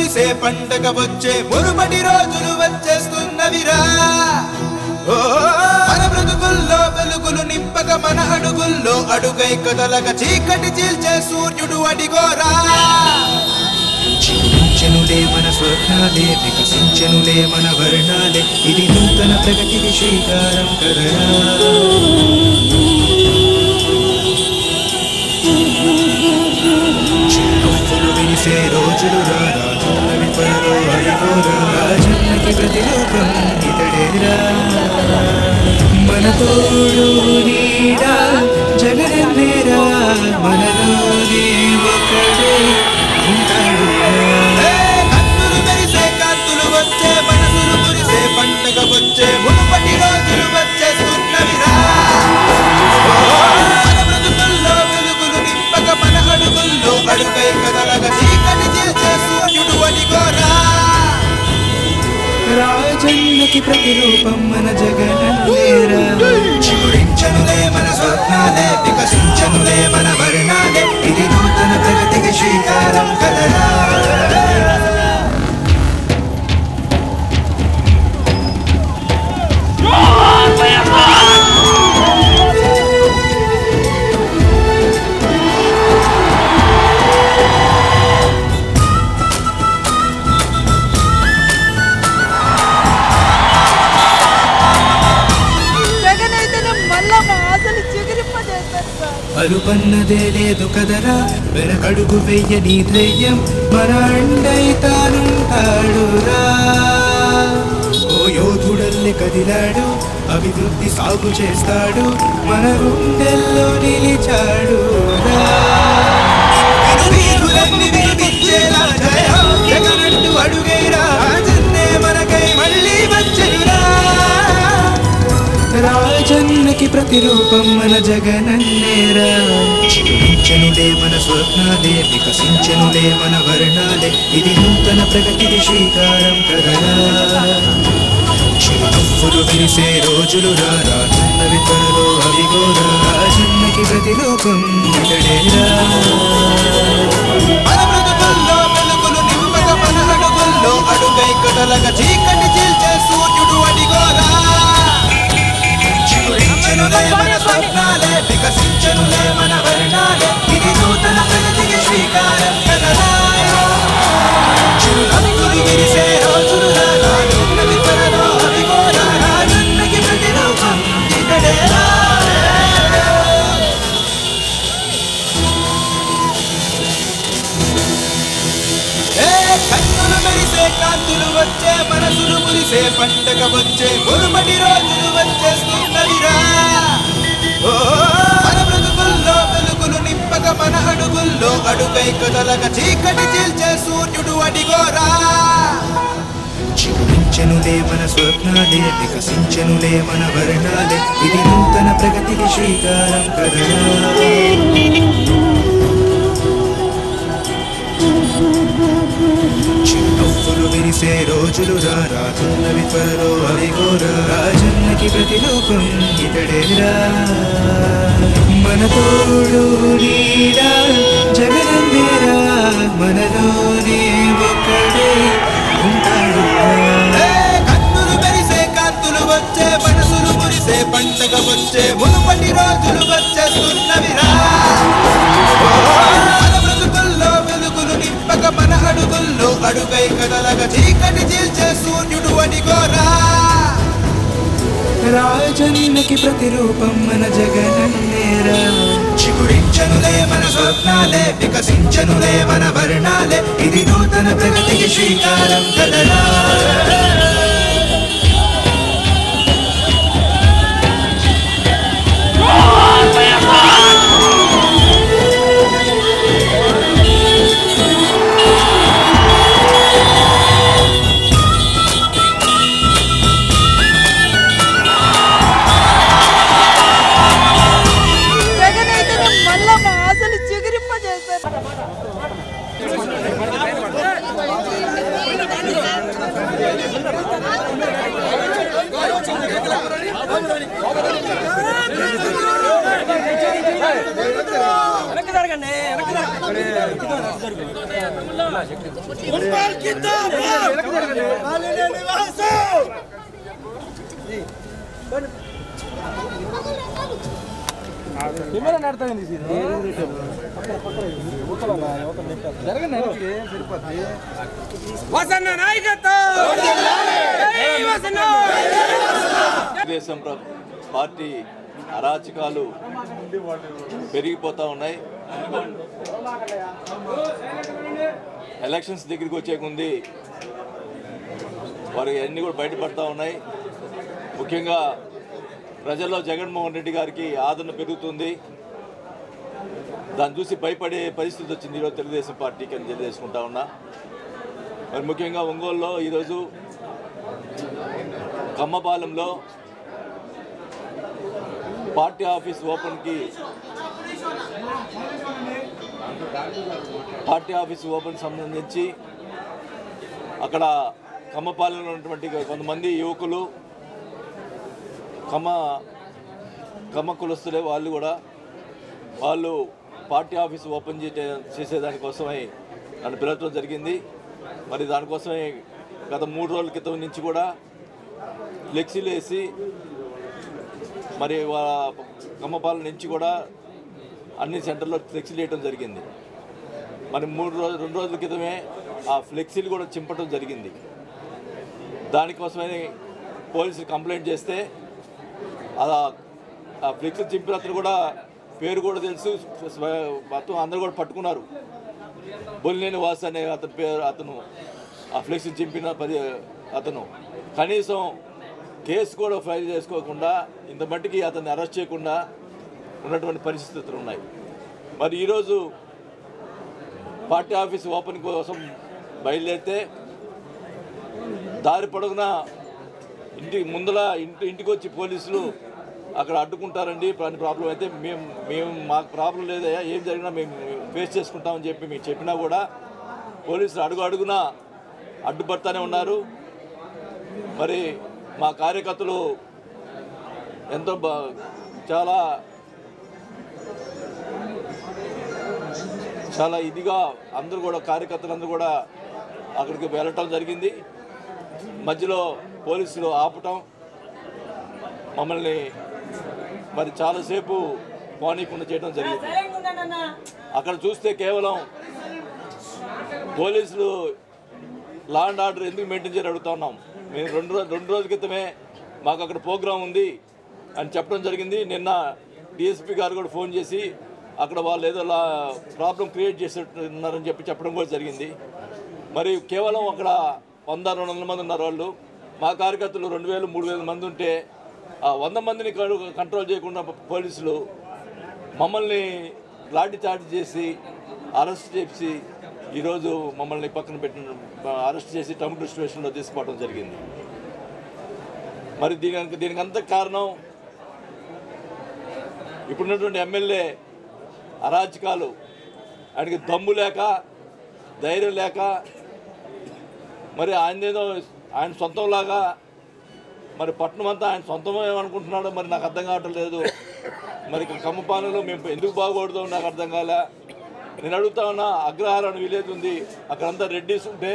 మురిసే పండగ వచ్చే మురుమటి రోజులు వచ్చేస్తున్నవిరా ఓ మన బ్రతుకుల్లో వెలుగులు నింపక మన అడుగుల్లో అడుగై కదలక చీకటి చీల్చే సూర్యుడు అడిగోరా చిరుచెనులే మన స్వర్ణాలే వికసించెనులే మన వర్ణాలే ఇది నూతన ప్రగతికి శ్రీకారం కదరా చిరునవ్వులు విరిసే రోజులు రారా చిన్నవి త్వరలో అడిగోరా రాజన్నకి ప్రతిరూపం ఇతడేరా మన తోడు నీడా జగనన్నేరా మనలోనే ఒకడే ఉంటాడు కన్నులు మెరిసే కాంతులు వచ్చే మనసులు మురిసే పండగ వచ్చే మునుపటి రోజులు వచ్చేస్తున్నవిరా మన బ్రతుకుల్లో వెలుగులు నింపక మన అడుగుల్లో అడుగై కదలగ చీకటి చేసే సూర్యుడు అడిగోరా రాజన్నకి ప్రతిరూపం మన జగనన్నేరా చిగురించనులే మన స్వప్నాలే వికసించనులే మన వర్ణాలే ఇది నూతన ప్రగతికి శ్రీకారం కదరా జగన్ అయితేనే మళ్ళా మా ఆశలు చిగురింపజేస్తారు సార్ అలుపన్నదే లేదు కదరా వెనకడుగు వెయ్యని ధైర్యం మన అండై తానుంటాడురా ఓ యోధుడల్లి కదిలాడు అభివృద్ధి సాగు చేస్తాడు మన గుండెల్లో నిలిచాడు వీరులన్నీ వినిపించేలా జయం జగనంటూ అడుగైరా రాజన్నే మనకై మళ్ళీ వచ్చెనురా రాజన్నకి ప్రతిరూపం మన జగనన్నేరా చిగురించెనులే మన స్వప్నాలే వికసించెనులే మన వర్ణాలే ఇది నూతన ప్రగతికి శ్రీకారం కదరా చిరునవ్వులు విరిసే రోజులు రారా చిన్నవి త్వరలో అవిగోరా రాజన్నకి ప్రతిరూపం ఇతడేరా మన బ్రతుకుల్లో వెలుగులు నింపక మన అడుగుల్లో అడుగై కదలక చీకటి చీల్చే సూర్యుడు అడిగోరా చిగురించెనులే మన స్వప్నాలే వికసించెనులే మన వర్ణాలే ఇది నూతన ప్రగతికి శ్రీకారం కదరా చిరునవ్వులు విరిసే రోజులు రారా చిన్నవి త్వరలో అవిగోరా రాజన్నకి ప్రతిరూపం ఇతడేరా ఏ కన్నులు మెరిసే కాంతులు వచ్చే మనసులు మురిసే పండగ వచ్చే మురుమటి రోజులు వచ్చేస్తున్నవిరా ఓ మన బ్రతుకుల్లో వెలుగులు నింపక మన అడుగుల్లో అడుగై కదలక చీకటి చీల్చే సూర్యుడు అడిగోరా చిగురించెనులే మన స్వప్నాలే వికసించెనులే మన వర్ణాలే ఇది నూతన ప్రగతికి శ్రీకారం కదరా చిరునవ్వులు విరిసే రోజులు రారా చిన్నవి త్వరలో అవిగోరా రాజన్నకి ప్రతిరూపం ఇతడేరా మన తోడు నీడా జగనన్నేరా మనలోనే ఒకడే ఉంటాడు కన్నులు మెరిసే కాంతులు వచ్చే మనసులు మురిసే పండగ వచ్చే మునుపటి రోజులు వచ్చేస్తున్నవిరా మన బ్రతుకుల్లో వెలుగులు నింపక మన అడుగుల్లో అడుగై కదలక చీకటి చీల్చే సూర్యుడు అడిగోరా రాజన్నకి ప్రతిరూపం మన జగనన్నేరా చిగురించనులే మన స్వప్నాలే వికసించనులే మన వర్ణాలే ఇది నూతన ప్రగతికి శ్రీకారం కదరా జగన్ అయితేనే మళ్ళా మా ఆశలు చిగురింపజేస్తారు ఆ వసన్న నాయకత్వం జై వసన్న తెలుగుదేశం ప్ర- పార్టీ అరాచకాలు పెరిగిపోతూ ఉన్నాయి ఎలక్షన్స్ దగ్గరికి వచ్చే ముందు వారి అన్నీ కూడా బయటపడతా ఉన్నాయి ముఖ్యంగా ప్రజల్లో జగన్మోహన్ రెడ్డి గారికి ఆదరణ పెరుగుతుంది దాన్ని చూసి భయపడే పరిస్థితి వచ్చింది ఈరోజు తెలుగుదేశం పార్టీకి అని తెలియజేసుకుంటా ఉన్నా మరి ముఖ్యంగా ఒంగోలులో ఈరోజు కమ్మపాలెంలో పార్టీ ఆఫీస్ ఓపెన్కి పార్టీ ఆఫీస్ ఓపెన్ సంబంధించి అక్కడ కమ్మపాలెంలో ఉన్నటువంటి కొంతమంది యువకులు కమ్మ కమ్మ కులస్తులే వాళ్ళు కూడా వాళ్ళు పార్టీ ఆఫీస్ ఓపెన్ చేసే చేసేదానికోసమై నన్ను పిలవడం జరిగింది మరి దానికోసమే గత మూడు రోజుల క్రితం నుంచి కూడా ఫ్లెక్సీలు వేసి మరి వా- కమ్మపాలెం నుంచి కూడా అన్ని సెంటర్లో ఫ్లెక్సీలు వేయడం జరిగింది మరి మూడు రోజులు రెండు రోజుల క్రితమే ఆ ఫ్లెక్సీలు కూడా చింపడం జరిగింది దానికోసమని పోలీసులు కంప్లైంట్ చేస్తే అలా ఆ ఫ్లెక్సీ చింపిన అతను కూడా పేరు కూడా తెలుసు స్వ- మొత్తం అందరూ కూడా పట్టుకున్నారు బొల్లేని వాస్ అనే అతని పేరు అతను ఆ ఫ్లెక్సీ చింపిన పది అతను కనీసం కేసు కూడా ఫైల్ చేసుకోకుండా ఇంత మట్టికి అతన్ని అరెస్ట్ చేయకుండా ఉన్నటువంటి పరిస్థితులు ఉన్నాయి మరి ఈరోజు పార్టీ ఆఫీస్ ఓపెన్ కోసం బయలుదేరితే దారి పొడుగున ఇంటి ముందల ఇంటి ఇంటికి వచ్చి పోలీసులు అక్కడ అడ్డుకుంటారండి పని ప్రాబ్లం అయితే మేము మేము మాకు ప్రాబ్లం లేదయ్యా ఏం జరిగినా మేము ఫేస్ చేసుకుంటామని చెప్పి మేము చెప్పినా కూడా పోలీసులు అడుగు అడుగున అడ్డుపడతానే ఉన్నారు మరి మా కార్యకర్తలు ఎంతో బా చాలా చాలా ఇదిగా అందరూ కూడా కార్యకర్తలందరూ కూడా అక్కడికి వెళ్ళటం జరిగింది మధ్యలో పోలీసులు ఆపటం మమ్మల్ని మరి చాలాసేపు పోనీకుండా చేయడం జరిగింది అక్కడ చూస్తే కేవలం పోలీసులు లా అండ్ ఆర్డర్ ఎందుకు మెయింటైన్ చేయాలి అడుగుతా ఉన్నాం మేము రెండు రోజు రెండు రోజుల క్రితమే మాకు అక్కడ ప్రోగ్రాం ఉంది అని చెప్పడం జరిగింది నిన్న డిఎస్పీ గారు కూడా ఫోన్ చేసి అక్కడ వాళ్ళు ఏదో లా ప్రాబ్లం క్రియేట్ చేస్తున్నారని చెప్పి చెప్పడం కూడా జరిగింది మరి కేవలం అక్కడ వంద రెండు వందల మంది ఉన్నారు వాళ్ళు మా కార్యకర్తలు రెండు వేలు మూడు వేల మంది ఉంటే ఆ వంద మందిని కడు- కంట్రోల్ చేయకుండా పోలీసులు మమ్మల్ని లాఠీ చార్జ్ చేసి అరెస్ట్ చేసి ఈరోజు మమ్మల్ని పక్కన పెట్టిన అరెస్ట్ చేసి టంగుటూరు స్టేషన్లో తీసుకోవడం జరిగింది మరి దీనికి దీనికి అంత కారణం ఇప్పుడున్నటువంటి ఎమ్మెల్యే అరాచకాలు ఆయనకి దమ్ము లేక ధైర్యం లేక మరి ఆయనేదో ఆయన సొంతంలాగా మరి పట్టణం అంతా ఆయన సొంతమే అనుకుంటున్నాడో మరి నాకు అర్థం కావటం లేదు మరి ఇక్కడ కమ్మపాలెంలో మేము ఎందుకు బాగూడదో నాకు అర్థం కాలే నేను అడుగుతా ఉన్నా అగ్రహారం అని విలేజ్ ఉంది అక్కడంతా రెడ్డిస్ ఉంటే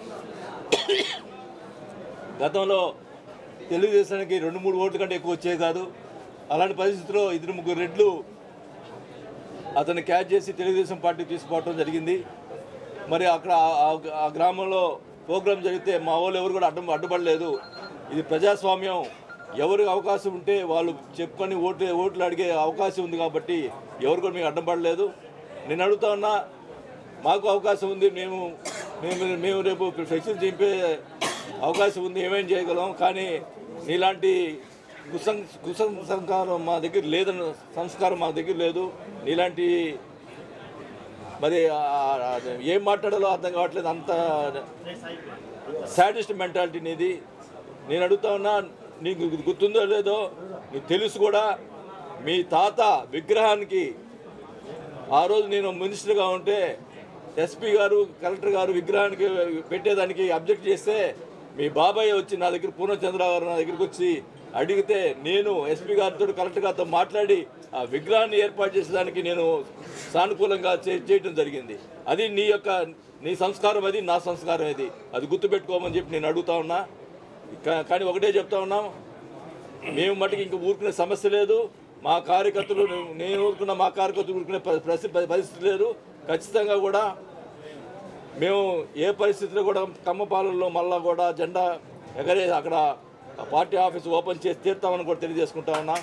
గతంలో తెలుగుదేశానికి రెండు మూడు ఓట్ల కంటే ఎక్కువ వచ్చేవి కాదు అలాంటి పరిస్థితిలో ఇద్దరు ముగ్గురు రెడ్లు అతన్ని క్యాచ్ చేసి తెలుగుదేశం పార్టీ తీసుకోవడం జరిగింది మరి అక్కడ ఆ- ఆ- ఆ గ్రామంలో ప్రోగ్రాం జరిగితే మా వాళ్ళు ఎవరు కూడా అడ్డం అడ్డుపడలేదు ఇది ప్రజాస్వామ్యం ఎవరికి అవకాశం ఉంటే వాళ్ళు చెప్పుకొని ఓట్లు ఓట్లు అడిగే అవకాశం ఉంది కాబట్టి ఎవరు కూడా మీకు అడ్డం పడలేదు నేను అడుగుతా ఉన్నా మాకు అవకాశం ఉంది మేము మేము మేము రేపు ఫ్లెక్సీలు చింపే అవకాశం ఉంది ఏమేం చేయగలం కానీ నీలాంటి కుసం కుసంస్కారం మా దగ్గర లేదన్న సంస్కారం మా దగ్గర లేదు నీలాంటి మరి ఆ- ఆ- ఏం మాట్లాడాలో అర్థం కావట్లేదు అంత సాడిస్ట్ మెంటాలిటీ నీది నేను అడుగుతా ఉన్నా నీకు గుర్తుందో లేదో నీకు తెలుసు కూడా మీ తాత విగ్రహానికి ఆ రోజు నేను మినిస్టర్గా ఉంటే ఎస్పీ గారు కలెక్టర్ గారు విగ్రహానికి పెట్టేదానికి అబ్జెక్ట్ చేస్తే మీ బాబాయ్ వచ్చి నా దగ్గర పూర్ణచంద్ర గారు నా దగ్గరికి వచ్చి అడిగితే నేను ఎస్పీ గారితో కలెక్టర్ గారితో మాట్లాడి ఆ విగ్రహాన్ని ఏర్పాటు చేసేదానికి నేను సానుకూలంగా చే- చేయటం జరిగింది అది నీ యొక్క నీ సంస్కారం అది నా సంస్కారం అది అది గుర్తుపెట్టుకోమని చెప్పి నేను అడుగుతా ఉన్నా కా- కానీ ఒకటే చెప్తా ఉన్నాం మేము మటుకు ఇంక ఊరుకునే సమస్య లేదు మా కార్యకర్తలు నేను ఊరుకున్న మా కార్యకర్తలు ఊరుకునే ప- పరిస్థితి పరిస్థితి లేదు ఖచ్చితంగా కూడా మేము ఏ పరిస్థితిలో కూడా కమ్మపాలెంలో మళ్ళా కూడా జెండా ఎగరే అక్కడ ఆ పార్టీ ఆఫీస్ ఓపెన్ చేసి తీర్తామని కూడా తెలియజేసుకుంటా ఉన్నా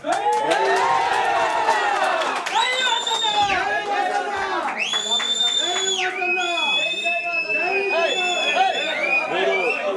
మీరు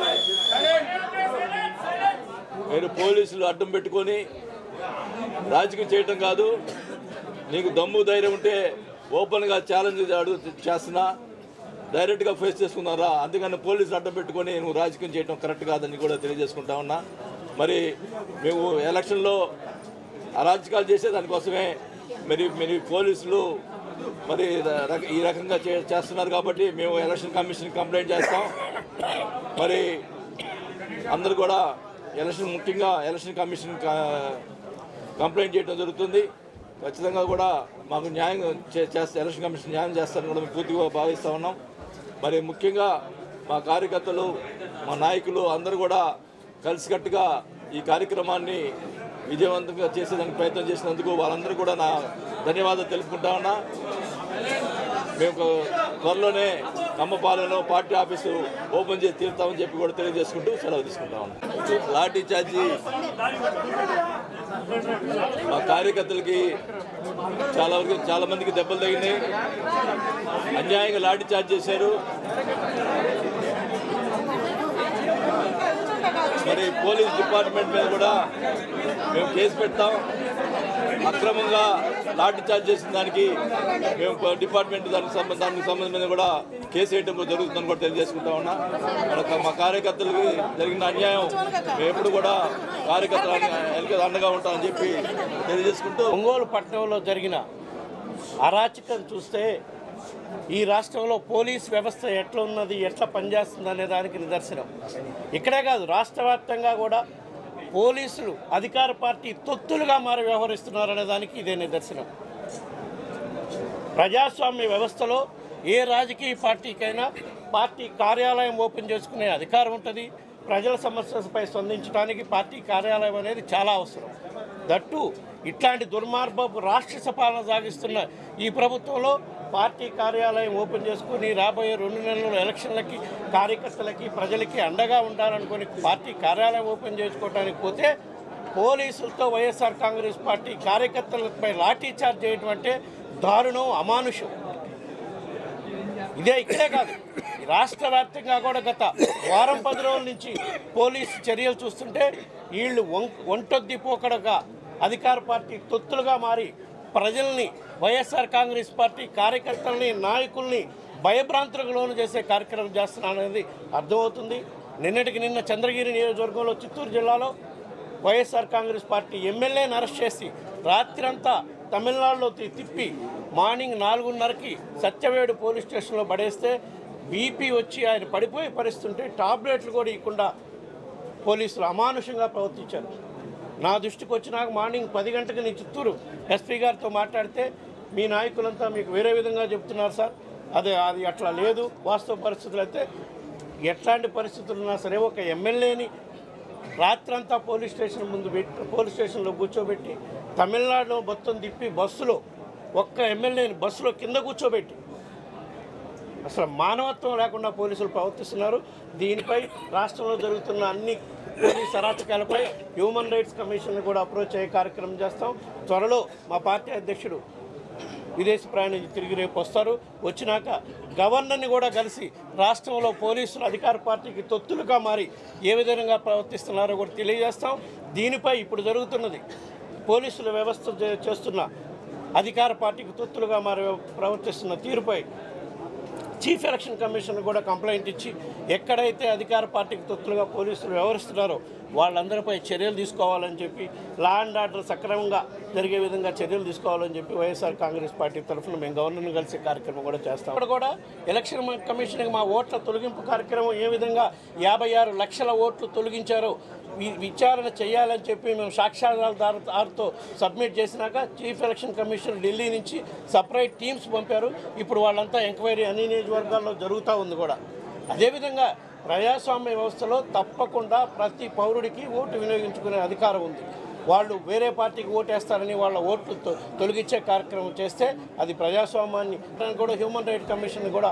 మీరు పోలీసులు అడ్డం పెట్టుకొని రాజకీయం చేయటం కాదు నీకు దమ్ము ధైర్యం ఉంటే ఓపెన్గా ఛాలెంజ్ అడుగు చేస్తున్నా డైరెక్ట్గా ఫేస్ చేసుకున్నారా అందుకని పోలీసులు అడ్డం పెట్టుకొని నువ్వు రాజకీయం చేయడం కరెక్ట్ కాదని కూడా తెలియజేసుకుంటా ఉన్నా మరి మేము ఎలక్షన్లో అరాజకాలు చేసే దానికోసమే మరి మరి పోలీసులు మరి రక- ఈ రకంగా చే- చేస్తున్నారు కాబట్టి మేము ఎలక్షన్ కమిషన్ కంప్లైంట్ చేస్తాం మరి అందరూ కూడా ఎలక్షన్ ముఖ్యంగా ఎలక్షన్ కమిషన్ క- కంప్లైంట్ చేయడం జరుగుతుంది ఖచ్చితంగా కూడా మాకు న్యాయం చే- చేస్తే ఎలక్షన్ కమిషన్ న్యాయం చేస్తారని కూడా మేము పూర్తిగా భావిస్తూ ఉన్నాం మరి ముఖ్యంగా మా కార్యకర్తలు మా నాయకులు అందరూ కూడా కలిసికట్టుగా ఈ కార్యక్రమాన్ని విజయవంతంగా చేసేదానికి ప్రయత్నం చేసినందుకు వాళ్ళందరూ కూడా నా ధన్యవాదాలు తెలుపుకుంటా ఉన్నా మేము త్వరలోనే కమ్మపాలెంలో పార్టీ ఆఫీసు ఓపెన్ చేసి తీరుతామని చెప్పి కూడా తెలియజేసుకుంటూ సెలవు తీసుకుంటా ఉన్నాం లాఠీ చార్జీ మా కార్యకర్తలకి చాలా వరకు చాలా మందికి దెబ్బలు తగినాయి అన్యాయంగా లాఠీ చార్జ్ చేశారు మరి పోలీస్ డిపార్ట్మెంట్ మీద కూడా మేము కేసు పెడతాం అక్రమంగా లాఠీ చార్జ్ చేసిన దానికి మేము ప- డిపార్ట్మెంట్ దానికి సంబంధ దానికి సంబంధం మీద కూడా కేసు వేయడం కూడా జరుగుతుందని కూడా తెలియజేసుకుంటా ఉన్నా మన మా కార్యకర్తలకి జరిగిన అన్యాయం మేము ఎప్పుడు కూడా కార్యకర్తలు వెనక అండగా ఉంటామని చెప్పి తెలియజేసుకుంటూ ఒంగోలు పట్టణంలో జరిగిన అరాచకం చూస్తే ఈ రాష్ట్రంలో పోలీస్ వ్యవస్థ ఎట్లా ఉన్నది ఎట్లా పనిచేస్తుంది అనే దానికి నిదర్శనం ఇక్కడే కాదు రాష్ట్ర వ్యాప్తంగా కూడా పోలీసులు అధికార పార్టీ తొత్తులుగా మారి వ్యవహరిస్తున్నారనే దానికి ఇదే నిదర్శనం ప్రజాస్వామ్య వ్యవస్థలో ఏ రాజకీయ పార్టీకైనా పార్టీ కార్యాలయం ఓపెన్ చేసుకునే అధికారం ఉంటుంది ప్రజల సమస్యలపై స్పందించడానికి పార్టీ కార్యాలయం అనేది చాలా అవసరం దట్టు ఇట్లాంటి దుర్మార్గపు రాక్షస పాలన సాగిస్తున్న ఈ ప్రభుత్వంలో పార్టీ కార్యాలయం ఓపెన్ చేసుకుని రాబోయే రెండు నెలల ఎలక్షన్లకి కార్యకర్తలకి ప్రజలకి అండగా ఉండాలనుకుని పార్టీ కార్యాలయం ఓపెన్ చేసుకోవడానికి పోతే పోలీసులతో వైఎస్ఆర్ కాంగ్రెస్ పార్టీ కార్యకర్తలపై లాఠీ చార్జ్ చేయడం అంటే దారుణం అమానుషం ఇదే ఇక్కడే కాదు ఈ రాష్ట్ర వ్యాప్తంగా కూడా గత వారం పది రోజుల నుంచి పోలీసు చర్యలు చూస్తుంటే వీళ్ళు వం ఒంటొద్ది పోకడగా అధికార పార్టీ తొత్తులుగా మారి ప్రజల్ని వైఎస్ఆర్ కాంగ్రెస్ పార్టీ కార్యకర్తల్ని నాయకుల్ని భయభ్రాంతులకు లోను చేసే కార్యక్రమం చేస్తున్నారనేది అర్థమవుతుంది నిన్నటికి నిన్న చంద్రగిరి నియోజకవర్గంలో చిత్తూరు జిల్లాలో వైఎస్ఆర్ కాంగ్రెస్ పార్టీ ఎమ్మెల్యేని అరెస్ట్ చేసి రాత్రంతా తమిళనాడులో తి- తిప్పి మార్నింగ్ నాలుగున్నరకి సత్యవేడు పోలీస్ స్టేషన్లో పడేస్తే బీపీ వచ్చి ఆయన పడిపోయే పరిస్థితి ఉంటే టాబ్లెట్లు కూడా ఇవ్వకుండా పోలీసులు అమానుషంగా ప్రవర్తించారు నా దృష్టికి వచ్చినాక మార్నింగ్ పది గంటలకు నేను చిత్తూరు ఎస్పీ గారితో మాట్లాడితే మీ నాయకులంతా మీకు వేరే విధంగా చెప్తున్నారు సార్ అది అది అట్లా లేదు వాస్తవ పరిస్థితులు అయితే ఎట్లాంటి పరిస్థితులు ఉన్నా సరే ఒక ఎమ్మెల్యేని రాత్రంతా పోలీస్ స్టేషన్ ముందు పెట్టి పోలీస్ స్టేషన్లో కూర్చోబెట్టి తమిళనాడులో మొత్తం తిప్పి బస్సులో ఒక్క ఎమ్మెల్యేని బస్సులో కింద కూర్చోబెట్టి అసలు మానవత్వం లేకుండా పోలీసులు ప్రవర్తిస్తున్నారు దీనిపై రాష్ట్రంలో జరుగుతున్న అన్ని పోలీస్ అరాచకాలపై హ్యూమన్ రైట్స్ కమిషన్ కూడా అప్రోచ్ అయ్యే కార్యక్రమం చేస్తాం త్వరలో మా పార్టీ అధ్యక్షుడు విదేశీ ప్రయాణం తిరిగి రేపు వస్తారు వచ్చినాక గవర్నర్ని కూడా కలిసి రాష్ట్రంలో పోలీసులు అధికార పార్టీకి తొత్తులుగా మారి ఏ విధంగా ప్రవర్తిస్తున్నారో కూడా తెలియజేస్తాం దీనిపై ఇప్పుడు జరుగుతున్నది పోలీసుల వ్యవస్థ చే- చేస్తున్న అధికార పార్టీకి తొత్తులుగా మారి ప్రవర్తిస్తున్న తీరుపై చీఫ్ ఎలక్షన్ కమిషన్ కూడా కంప్లైంట్ ఇచ్చి ఎక్కడైతే అధికార పార్టీకి తొత్తులుగా పోలీసులు వ్యవహరిస్తున్నారో వాళ్ళందరిపై చర్యలు తీసుకోవాలని చెప్పి లా అండ్ ఆర్డర్ సక్రమంగా జరిగే విధంగా చర్యలు తీసుకోవాలని చెప్పి వైఎస్ఆర్ కాంగ్రెస్ పార్టీ తరఫున మేము గవర్నర్ని కలిసే కార్యక్రమం కూడా చేస్తాం ఇక్కడ కూడా ఎలక్షన్ కమిషన్కి మా ఓట్ల తొలగింపు కార్యక్రమం ఏ విధంగా యాభై ఆరు లక్షల ఓట్లు తొలగించారో వి- విచారణ చేయాలని చెప్పి మేము సాక్ష్యాధారాలతో సబ్మిట్ చేసినాక చీఫ్ ఎలక్షన్ కమిషన్ ఢిల్లీ నుంచి సపరేట్ టీమ్స్ పంపారు ఇప్పుడు వాళ్ళంతా ఎంక్వైరీ అన్ని నియోజకవర్గాల్లో జరుగుతూ ఉంది కూడా అదేవిధంగా ప్రజాస్వామ్య వ్యవస్థలో తప్పకుండా ప్రతి పౌరుడికి ఓటు వినియోగించుకునే అధికారం ఉంది వాళ్ళు వేరే పార్టీకి ఓటేస్తారని వాళ్ళ ఓట్లు తొ- తొలగించే కార్యక్రమం చేస్తే అది ప్రజాస్వామ్యాన్ని దానికి కూడా హ్యూమన్ రైట్ కమిషన్ కూడా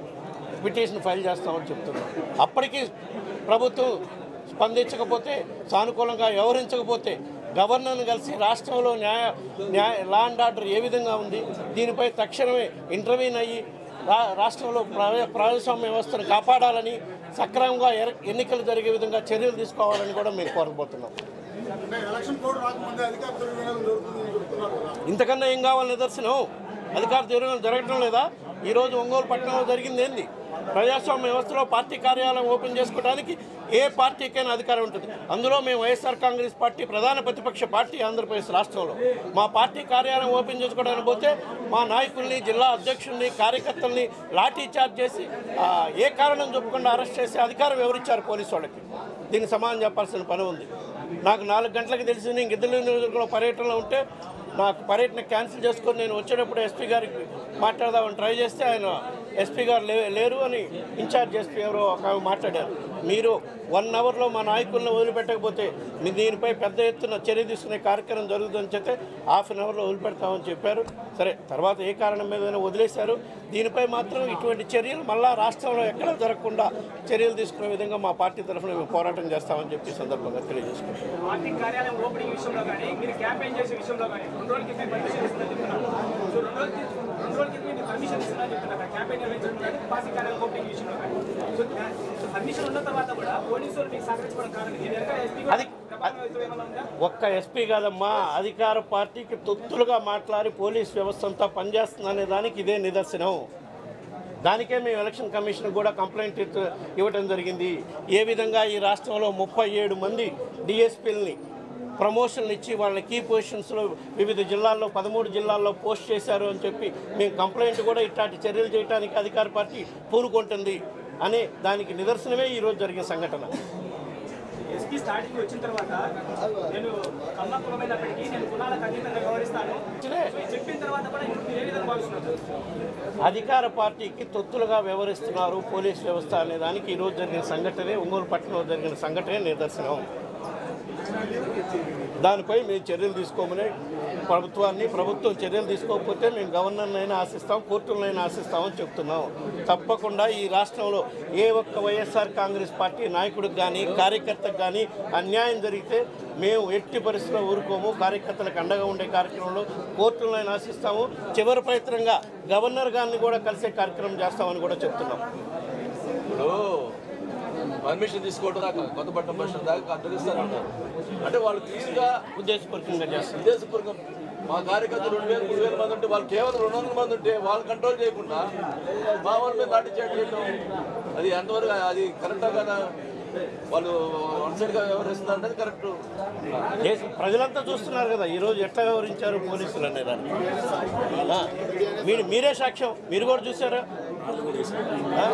పిటిషన్ ఫైల్ చేస్తామని చెప్తున్నాం అప్పటికి ప్రభుత్వం స్పందించకపోతే సానుకూలంగా వ్యవహరించకపోతే గవర్నర్ను కలిసి రాష్ట్రంలో న్యాయ న్యాయ లా అండ్ ఆర్డర్ ఏ విధంగా ఉంది దీనిపై తక్షణమే ఇంటర్వ్యూన్ అయ్యి రా రాష్ట్రంలో ప్ర- ప్రజాస్వామ్య వ్యవస్థను కాపాడాలని సక్రమంగా ఎర- ఎన్నికలు జరిగే విధంగా చర్యలు తీసుకోవాలని కూడా మేము కోరబోతున్నాం అంటే ఎలక్షన్ కోడ్ రాకముందే అధికార దుర్వినియోగం జరుగుతుందని చెప్తున్నారు కదా ఇంతకన్నా ఏం కావాలి నిదర్శనం అధికార తీవ్రంగా జరగటం లేదా ఈరోజు ఒంగోలు పట్టణంలో జరిగింది ఏంది ప్రజాస్వామ్య వ్యవస్థలో పార్టీ కార్యాలయం ఓపెన్ చేసుకోవడానికి ఏ పార్టీకైనా అధికారం ఉంటుంది అందులో మేము వైఎస్ఆర్ కాంగ్రెస్ పార్టీ ప్రధాన ప్రతిపక్ష పార్టీ ఆంధ్రప్రదేశ్ రాష్ట్రంలో మా పార్టీ కార్యాలయం ఓపెన్ చేసుకోవడానికి పోతే మా నాయకుల్ని జిల్లా అధ్యక్షుల్ని కార్యకర్తల్ని లాఠీ చార్జ్ చేసి ఆ, ఏ కారణం చెప్పకుండా అరెస్ట్ చేసే అధికారం ఎవరిచ్చారు పోలీసు వాళ్ళకి దీనికి సమాధానం చెప్పాల్సిన పని ఉంది నాకు నాలుగు గంటలకు తెలిసి నేను గిద్దలు నియోజకవర్గంలో పర్యటనలో ఉంటే నాకు పర్యటన క్యాన్సిల్ చేసుకొని నేను వచ్చేటప్పుడు ఎస్పీ గారికి మాట్లాడదామని ట్రై చేస్తే ఆయన ఎస్పీ గారు లే లేరు అని ఇన్ఛార్జ్ ఎస్పీ ఎవరో ఒక ఆమె మాట్లాడారు మీరు వన్ అవర్లో మా నాయకులను వదిలిపెట్టకపోతే మీ దీనిపై పెద్ద ఎత్తున చర్య తీసుకునే కార్యక్రమం జరుగుతుందని చెప్తే హాఫ్ అన్ అవర్లో వదిలిపెడతామని చెప్పారు సరే తర్వాత ఏ కారణం మీద వదిలేశారు దీనిపై మాత్రం ఇటువంటి చర్యలు మళ్ళా రాష్ట్రంలో ఎక్కడ జరగకుండా చర్యలు తీసుకునే విధంగా మా పార్టీ తరఫున మేము పోరాటం చేస్తామని చెప్పి ఈ సందర్భంగా తెలియజేసుకుంటాం పార్టీ కార్యాలయం ఓపెనింగ్ విషయంలో కానీ మీరు క్యాంపెయిన్ చేసే విషయంలో కానీ రెండు రోజుల క్రితం పర్మిషన్ ఇస్తుందని చెప్తున్నారు సో రెండు రోజుల క్రితం- రెండు రోజుల క్రితం మీరు పర్మిషన్ ఇస్తుందని చెప్తున్నారు క్యాంపెయిన్ నిర్వహించడం కానీ పార్టీ కార్యాలయం ఓపెనింగ్ విషయంలో కానీ సో సో పర్మిషన్ ఉన్న తర్వాత కూడా పోలీసులు మీకు సహకరించడం కారణం దీని వెనక ఎస్పీ అది- ప్రభావం ఏమైనా ఉందా ఒక్క ఎస్పీ కాదమ్మా అధికార పార్టీకి తొత్తులుగా మాట్లాడి పోలీస్ వ్యవస్థ అంతా పనిచేస్తుందనే దానికి ఇదే నిదర్శనం దానికే మేము ఎలక్షన్ కమిషన్ కూడా కంప్లైంట్ ఇవ్వ- ఇవ్వడం జరిగింది ఏ విధంగా ఈ రాష్ట్రంలో ముప్పై ఏడు మంది డిఎస్పీలని ప్రమోషన్లు ఇచ్చి వాళ్ళని కీ పొజిషన్స్లో వివిధ జిల్లాల్లో పదమూడు జిల్లాల్లో పోస్ట్ చేశారు అని చెప్పి మేము కంప్లైంట్ కూడా ఇట్లాంటి చర్యలు చేయడానికి అధికార పార్టీ పూనుకుంటుంది అనే దానికి నిదర్శనమే ఈరోజు జరిగే సంఘటన ఎస్పీ స్టార్టింగ్ వచ్చిన తర్వాత నేను కమ్మ కులమైనప్పటికీ నేను కులాలకు అతీతంగా వ్యవహరిస్తాను సో ఇది చెప్పిన తర్వాత కూడా ఇప్పుడు మీరు ఏ విధంగా భావిస్తున్నారు అధికార పార్టీకి తొత్తులుగా వ్యవహరిస్తున్నారు పోలీస్ వ్యవస్థ అనే దానికి ఈరోజు జరిగిన సంఘటనే ఒంగోలు పట్టణంలో జరిగిన సంఘటనే నిదర్శనం దానిపై మేము చర్యలు తీసుకోమని ప్రభుత్వాన్ని ప్రభుత్వం చర్యలు తీసుకోకపోతే మేము గవర్నర్నైనా ఆశిస్తాం కోర్టులనైనా ఆశిస్తామని చెప్తున్నాం తప్పకుండా ఈ రాష్ట్రంలో ఏ ఒక్క వైఎస్ఆర్ కాంగ్రెస్ పార్టీ నాయకుడికి కానీ కార్యకర్తకు కానీ అన్యాయం జరిగితే మేము ఎట్టి పరిస్థితుల్లో ఊరుకోము కార్యకర్తలకు అండగా ఉండే కార్యక్రమంలో కోర్టులనైనా ఆశిస్తాము చివరి ప్రయత్నంగా గవర్నర్ గారిని కూడా కలిసే కార్యక్రమం చేస్తామని కూడా చెప్తున్నాం ఇప్పుడు పర్మిషన్ తీసుకోవడం దాకా కొత్తపట్నం బస్ స్టాండ్ దాకా అడ్డగిస్తారంటారు అంటే వాళ్ళు క్లియర్గా ఉద్దేశపూర్వకంగా చేస్తాం ఉద్దేశపూర్వకం మా కార్యకర్తలు రెండు వేలు మూడు వేల మంది ఉంటే వాళ్ళు కేవలం రెండు వందల మంది ఉంటే వాళ్ళు కంట్రోల్ చేయకుండా మా వాళ్ళ మీద లాఠీ చార్జ్ చేయడం అది ఎంతవరకు అది కరెక్టా కదా వాళ్ళు వన్ సైడ్గా వ్యవహరిస్తున్నారు అనేది కరెక్ట్ దేశ ప్రజలంతా చూస్తున్నారు కదా ఈరోజు ఎట్లా వ్యవహరించారు పోలీసులు అనే దాన్ని ఆ, మీరు మీరే సాక్ష్యం మీరు కూడా చూసారా ఆ?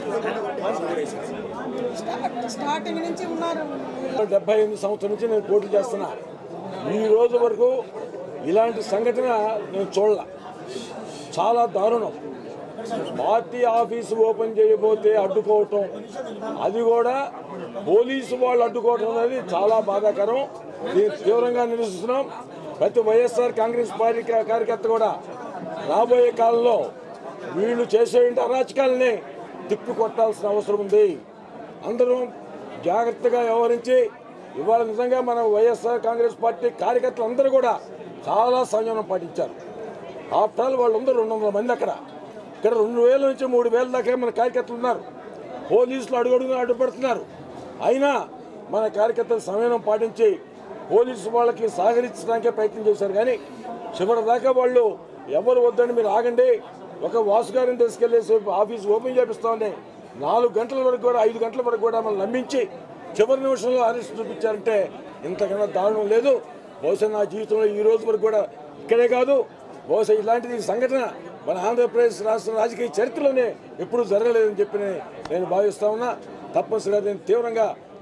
స్టార్టింగ్ నుంచి ఉన్నారు డెబ్బై ఎనిమిది సంవత్సరం నుంచి నేను పోటీ చేస్తున్నా ఈ రోజు వరకు ఇలాంటి సంఘటన నేను చూడాల చాలా దారుణం పార్టీ ఆఫీసు ఓపెన్ చేయబోతే అడ్డుకోవటం అది కూడా పోలీసు వాళ్ళు అడ్డుకోవటం అనేది చాలా బాధాకరం దీన్ని తీవ్రంగా నిరసిస్తున్నాం ప్రతి వైఎస్ఆర్ కాంగ్రెస్ పార్టీ కా- కార్యకర్త కూడా రాబోయే కాలంలో వీళ్ళు చేసే అరాచకాలని తిప్పి కొట్టాల్సిన అవసరం ఉంది అందరం జాగ్రత్తగా వ్యవహరించి ఇవాళ నిజంగా మన వైఎస్ఆర్ కాంగ్రెస్ పార్టీ కార్యకర్తలు అందరూ కూడా చాలా సంయమనం పాటించారు ఆఫ్టర్ ఆల్ వాళ్ళందరూ రెండు వందల మంది అక్కడ ఇక్కడ రెండు వేల నుంచి మూడు వేల దాకా మన కార్యకర్తలు ఉన్నారు పోలీసులు అడుగడుగునా అడ్డుపడుతున్నారు అయినా మన కార్యకర్తలు సమయం పాటించి పోలీసు వాళ్ళకి సహకరించడానికే ప్రయత్నం చేశారు కానీ చివరి దాకా వాళ్ళు ఎవరు వద్దని మీరు ఆగండి ఒక వాసు గారిని తీసుకెళ్లేసి ఆఫీస్ ఓపెన్ చేపిస్తామని నాలుగు గంటల వరకు కూడా ఐదు గంటల వరకు కూడా మనం నమ్మించి చివరి నిమిషంలో అరెస్ట్ చూపించారంటే ఇంతకన్నా దారుణం లేదు బహుశా నా జీవితంలో ఈ రోజు వరకు కూడా ఇక్కడే కాదు బహుశా ఇలాంటిది సంఘటన మన ఆంధ్రప్రదేశ్ రాష్ట్ర రాజకీయ చరిత్రలోనే ఎప్పుడూ జరగలేదని చెప్పి నేను భావిస్తా ఉన్నా తప్పనిసరిగా నేను తీవ్రంగా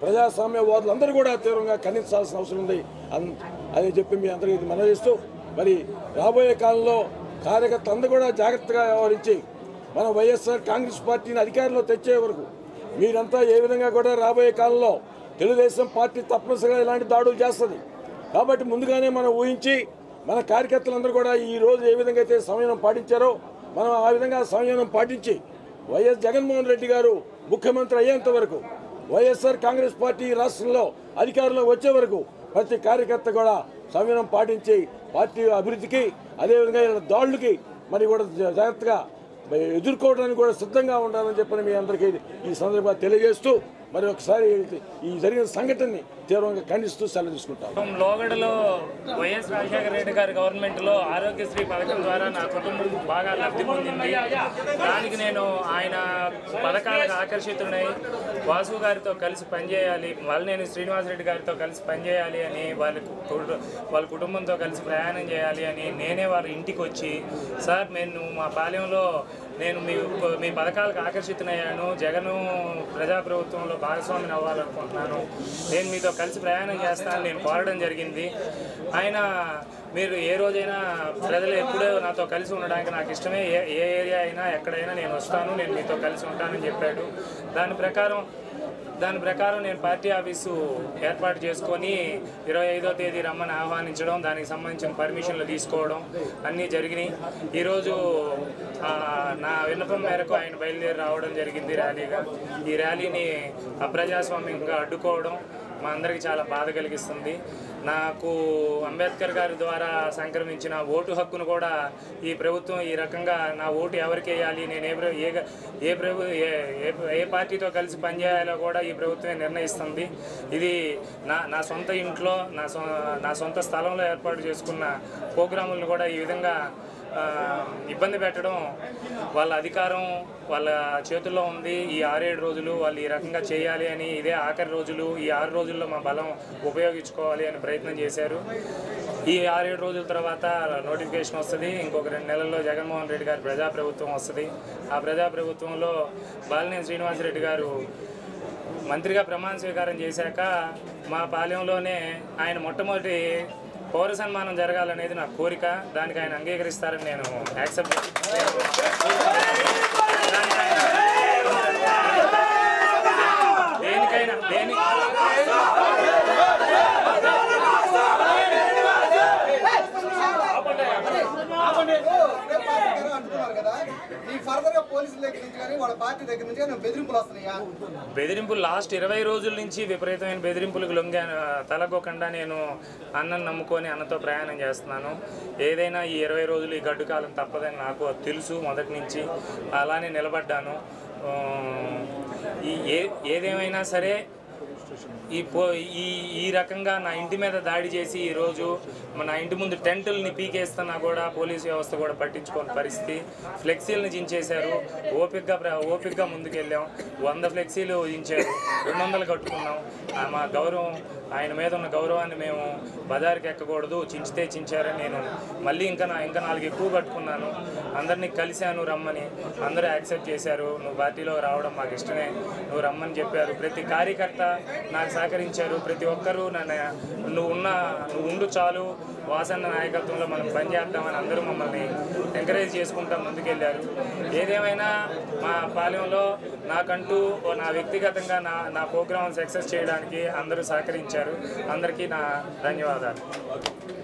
ప్రజాస్వామ్యవాదులు అందరూ కూడా తీవ్రంగా ఖండించాల్సిన అవసరం ఉంది అన్- అని చెప్పి మీ అందరికీ ఇది మనవిస్తూ మరి రాబోయే కాలంలో కార్యకర్త అందరూ కూడా జాగ్రత్తగా వ్యవహరించి మన వైఎస్ఆర్ కాంగ్రెస్ పార్టీని అధికారంలో తెచ్చే వరకు మీరంతా ఏ విధంగా కూడా రాబోయే కాలంలో తెలుగుదేశం పార్టీ తప్పనిసరిగా ఇలాంటి దాడులు చేస్తుంది కాబట్టి ముందుగానే మనం ఊహించి మన కార్యకర్తలందరూ కూడా ఈ రోజు ఏ విధంగా అయితే సంయమనం పాటించారో మనం ఆ విధంగా సంయమనం పాటించి వైఎస్ జగన్మోహన్ రెడ్డి గారు ముఖ్యమంత్రి అయ్యేంత వరకు వైఎస్ఆర్ కాంగ్రెస్ పార్టీ రాష్ట్రంలో అధికారంలో వచ్చే వరకు ప్రతి కార్యకర్త కూడా సంయమనం పాటించి పార్టీ అభివృద్ధికి అదేవిధంగా ఇలా దాడులకి మరి కూడా జా- జాగ్రత్తగా ఎదుర్కోవడానికి కూడా సిద్ధంగా ఉండాలని చెప్పని మీ అందరికీ ఈ సందర్భంగా తెలియజేస్తూ మరి ఒకసారి ఈ జరిగిన సంఘటనని తీవ్రంగా ఖండిస్తూ సెలవు తీసుకుంటాం లోగడలో వైఎస్ రాజశేఖర రెడ్డి గారి గవర్నమెంట్లో ఆరోగ్యశ్రీ పథకం ద్వారా నా కుటుంబం బాగా లబ్ధి పొందింది దానికి నేను ఆయన పథకాలకు ఆకర్షితుడై వాసు గారితో కలిసి పనిచేయాలి నేను శ్రీనివాసరెడ్డి గారితో కలిసి పనిచేయాలి అని వాళ్ళ కు- వాళ్ళ కుటుంబంతో కలిసి ప్రయాణం చేయాలి అని నేనే వాళ్ళ ఇంటికి వచ్చి సార్ నేను మా పాలెంలో నేను మీ మీ పథకాలకు ఆకర్షితునయ్యాను జగను ప్రజాప్రభుత్వంలో భాగస్వామిని అవ్వాలనుకుంటున్నాను నేను మీతో కలిసి ప్రయాణం చేస్తానని నేను కోరడం జరిగింది ఆయన మీరు ఏ రోజైనా ప్రజలు ఎప్పుడూ నాతో కలిసి ఉండడానికి నాకు ఇష్టమే ఏ ఏ ఏరియా అయినా ఎక్కడైనా నేను వస్తాను నేను మీతో కలిసి ఉంటానని చెప్పాడు దాని ప్రకారం దాని ప్రకారం నేను పార్టీ ఆఫీసు ఏర్పాటు చేసుకొని ఇరవై ఐదో తేదీ రమ్మని ఆహ్వానించడం దానికి సంబంధించిన పర్మిషన్లు తీసుకోవడం అన్నీ జరిగినాయి ఈరోజు ఆ, నా విన్నపం మేరకు ఆయన బయలుదేరి రావడం జరిగింది ర్యాలీగా ఈ ర్యాలీని అప్రజాస్వామ్యంగా అడ్డుకోవడం మా అందరికీ చాలా బాధ కలిగిస్తుంది నాకు అంబేద్కర్ గారి ద్వారా సంక్రమించిన ఓటు హక్కును కూడా ఈ ప్రభుత్వం ఈ రకంగా నా ఓటు ఎవరికి వేయాలి నేను ఏ ప్ర- ఏ గ- ఏ ప్రభు ఏ ఏ- ఏ పార్టీతో కలిసి పనిచేయాలో కూడా ఈ ప్రభుత్వమే నిర్ణయిస్తుంది ఇది నా నా సొంత ఇంట్లో నా సొ నా సొంత స్థలంలో ఏర్పాటు చేసుకున్న ప్రోగ్రాములను కూడా ఈ విధంగా ఆ, ఇబ్బంది పెట్టడం వాళ్ళ అధికారం వాళ్ళ చేతుల్లో ఉంది ఈ ఆరేడు రోజులు వాళ్ళు ఈ రకంగా చేయాలి అని ఇదే ఆఖరి రోజులు ఈ ఆరు రోజుల్లో మా బలం ఉపయోగించుకోవాలి అని ప్రయత్నం చేశారు ఈ ఆరేడు రోజుల తర్వాత నోటిఫికేషన్ వస్తుంది ఇంకొక రెండు నెలల్లో జగన్మోహన్ రెడ్డి గారి ప్రజాప్రభుత్వం వస్తుంది ఆ ప్రజాప్రభుత్వంలో బాలినేని శ్రీనివాసరెడ్డి గారు మంత్రిగా ప్రమాణ స్వీకారం చేశాక మా పాలెంలోనే ఆయన మొట్టమొదటి పౌర సన్మానం జరగాలనేది నా కోరిక దానికి ఆయన అంగీకరిస్తారని నేను యాక్సెప్ట్ దేనికైనా దేని అంటున్నారు కదా ఈ ఫర్దర్ గా పోలీసుల దగ్గర నుంచి కానీ వాళ్ళ పార్టీ దగ్గర నుంచి కానీ బెదిరింపులు వస్తున్నాయా బెదిరింపులు లాస్ట్ ఇరవై రోజుల నుంచి విపరీతమైన బెదిరింపులకు లొంగా తలగొకుండా నేను అన్నం నమ్ముకొని అన్నతో ప్రయాణం చేస్తున్నాను ఏదైనా ఈ ఇరవై రోజులు ఈ గడ్డు కాలం తప్పదని నాకు తెలుసు మొదటి నుంచి అలానే నిలబడ్డాను ఆ, ఈ ఏ ఏదేమైనా సరే ఈ పో ఈ ఈ రకంగా నా ఇంటి మీద దాడి చేసి ఈరోజు నా ఇంటి ముందు టెంటుల్ని పీకేస్తున్నా కూడా పోలీస్ వ్యవస్థ కూడా పట్టించుకోని పరిస్థితి ఫ్లెక్సీలను దించేశారు ఓపిక్గా ప్ర- ఓపిక్గా ముందుకెళ్ళాం వంద ఫ్లెక్సీలు దించారు రెండు వందలు కట్టుకున్నాం ఆ మా గౌరవం ఆయన మీద ఉన్న గౌరవాన్ని మేము బజార్కి ఎక్కకూడదు చించితే చించారని నేను మళ్ళీ ఇంకా నా ఇంకా నాలుగు ఎక్కువ కట్టుకున్నాను అందరినీ కలిశాను రమ్మని అందరూ యాక్సెప్ట్ చేశారు నువ్వు పార్టీలో రావడం మాకు ఇష్టమే నువ్వు రమ్మని చెప్పారు ప్రతి కార్యకర్త నాకు సహకరించారు ప్రతి ఒక్కరూ నన్ను నువ్వు ఉన్న నువ్వు ఉండు చాలు వాసన్న నాయకత్వంలో మనం పనిచేద్దామని అందరూ మమ్మల్ని ఎంకరేజ్ చేసుకుంటా ముందుకెళ్ళారు ఏదేమైనా మా పాలెంలో నాకంటూ ఓ నా వ్యక్తిగతంగా నా నా ప్రోగ్రామ్ సక్సెస్ చేయడానికి అందరూ సహకరించారు అందరికీ నా ధన్యవాదాలు